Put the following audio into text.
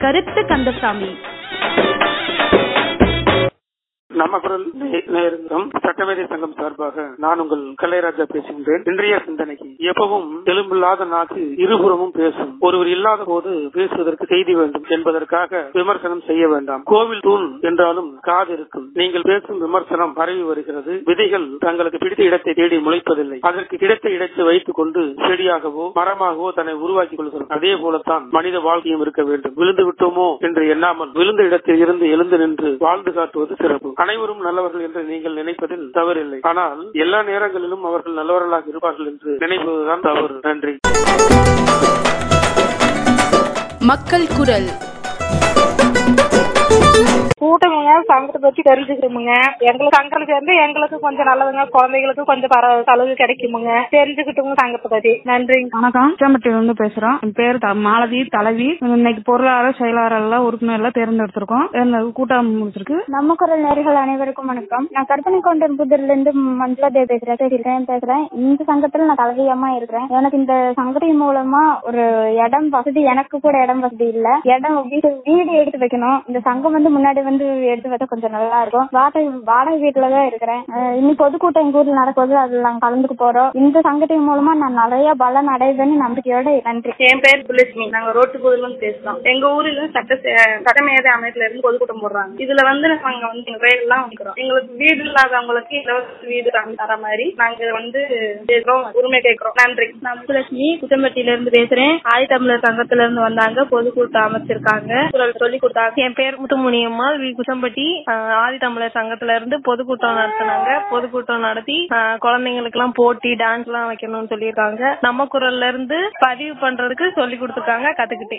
கருத்து கந்தசாமி நம்ம குரல் நே- நேயர்களும் சட்டமேதை சங்கம் சார்பாக நான் உங்கள் கலைராஜா பேசுகின்றேன் இன்றைய சிந்தனைக்கு எப்பவும் எலும்பில்லாத நாக்கு இருபுறமும் பேசும் ஒருவர் இல்லாத போது பேசுவதற்கு செய்தி வேண்டும் என்பதற்காக விமர்சனம் செய்ய வேண்டாம் கோவில் தூண் என்றாலும் காது இருக்கும் நீங்கள் பேசும் விமர்சனம் பரவி வருகிறது விதைகள் தங்களுக்கு பிடித்த இடத்தை தேடி முளைப்பதில்லை அதற்கு கிடைத்த இடத்தை வைத்துக் கொண்டு செடியாகவோ மரமாகவோ தன்னை உருவாக்கிக் கொள்கிறோம் அதே போலத்தான் மனித வாழ்க்கையும் இருக்க வேண்டும் விழுந்து விட்டோமோ என்று எண்ணாமல் விழுந்த இடத்தில் இருந்து எழுந்து நின்று வாழ்ந்து காட்டுவது சிறப்பு அனைவரும் நல்லவர்கள் என்று நீங்கள் நினைப்பதில் தவறில்லை ஆனால் எல்லா நேரங்களிலும் அவர்கள் நல்லவர்களாக இருப்பார்கள் என்று நினைப்பதுதான் தவறு நன்றி மக்கள் குரல் கூட்டமுங்க சங்கத்தை பத்தி தெரிஞ்சுக்கிறோமுங்க எங்களுக்கு சங்கத்துல சேர்ந்து எங்களுக்கு கொஞ்சம் நல்லதுங்க குழந்தைகளுக்கு கொஞ்சம் பர சலுகை கிடைக்குமுங்க தெரிஞ்சுக்கிட்டுங்க சங்கத்தை பத்தி நன்றிங்க வணக்கம் சேம்பட்டியில இருந்து பேசுறோம் என் பேர் த- மாலதி தலைவி இன்னைக்கு பொருளாளர் செயலாளர் எல்லாம் உறுப்பினர் எல்லாம் தேர்ந்தெடுத்திருக்கோம் இந்த கூட்டம் முடிச்சிருக்கு நம்ம குரல் நேர்கள் அனைவருக்கும் வணக்கம் நான் கற்பனை கொண்டன் புதூர்ல இருந்து மஞ்சுளா தேவ் பேசுறேன் பேசுறேன் பேசுறேன் இந்த சங்கத்துல நான் தலைவியமா இருக்கிறேன் எனக்கு இந்த சங்கத்தின் மூலமா ஒரு இடம் வசதி எனக்கு கூட இடம் வசதி இல்ல இடம் வீடு வீடு எடுத்து வைக்கணும் இந்த சங்கம் வந்து முன்னாடி வந்து எடுத்து வச்சா கொஞ்சம் நல்லா இருக்கும் வாடகை வாடகை வீட்டுலதான் இருக்கிறேன் அஹ் இன்னைக்கு பொதுக்கூட்டம் எங்க ஊர்ல நடக்குது அதுல நாங்க கலந்துக்க போறோம் இந்த சங்கத்தின் மூலமா நான் நிறைய பலன் அடைவேன்னு நம்பிக்கையோட நன்றி என் பேர் புலட்சுமி நாங்க ரோட்டு பொதுல இருந்து பேசுறோம் எங்க ஊர்ல சட்ட சட்டமேதை அமைப்புல இருந்து பொதுக்கூட்டம் போடுறாங்க இதுல வந்து நாங்க வந்து எங்க பேர் எல்லாம் வந்துக்கிறோம் எங்களுக்கு வீடு இல்லாதவங்களுக்கு இலவச வீடு வாங்கி தர மாதிரி நாங்க வந்து கேக்குறோம், உரிமை கேட்கிறோம் நன்றி நான் முத்துலட்சுமி குட்டம்பட்டியில இருந்து பேசுறேன் ஆதி தமிழர் சங்கத்துல இருந்து வந்தாங்க பொதுக்கூட்டம் அமைச்சிருக்காங்க குரல் சொல்லி கொடுத்தாங்க என் பேர் முத்துமுனியம்மாள் வி குசம்பட்டி ஆஹ் ஆதி தமிழர் சங்கத்துல இருந்து பொதுக்கூட்டம் நடத்தினாங்க பொதுக்கூட்டம் நடத்தி ஆஹ் குழந்தைங்களுக்கு எல்லாம் போட்டி டான்ஸ் எல்லாம் வைக்கணும்னு சொல்லியிருக்காங்க நம்ம குரல்ல இருந்து பதிவு பண்றதுக்கு சொல்லி கொடுத்துருக்காங்க கத்துக்கிட்டேன்